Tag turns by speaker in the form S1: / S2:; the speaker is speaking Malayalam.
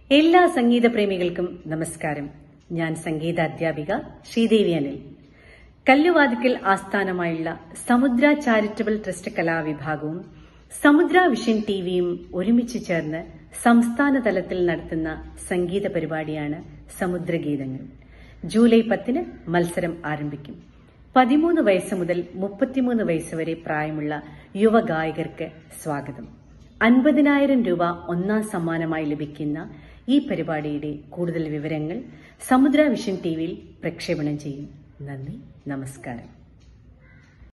S1: എല്ലാ സംഗീത പ്രേമികൾക്കും നമസ്കാരം ഞാൻ സംഗീത അധ്യാപിക ശ്രീദേവി അനിൽ കല്ലുവാതിക്കൽ ആസ്ഥാനമായുള്ള സമുദ്ര ചാരിറ്റബിൾ ട്രസ്റ്റ് കലാവിഭാഗവും സമുദ്ര വിഷൻ ടിവിയും ഒരുമിച്ച് ചേർന്ന് സംസ്ഥാന തലത്തിൽ നടത്തുന്ന സംഗീത പരിപാടിയാണ് സമുദ്രഗീതങ്ങൾ ജൂലൈ പത്തിന് മത്സരം ആരംഭിക്കും പതിമൂന്ന് വയസ്സ് മുതൽ മുപ്പത്തിമൂന്ന് വയസ്സ് വരെ പ്രായമുള്ള യുവഗായകർക്ക് സ്വാഗതം അൻപതിനായിരം രൂപ ഒന്നാം സമ്മാനമായി ലഭിക്കുന്ന ഈ പരിപാടിയുടെ കൂടുതൽ വിവരങ്ങൾ സമുദ്ര വിഷൻ ടിവിയിൽ പ്രക്ഷേപണം ചെയ്യും നന്ദി നമസ്കാരം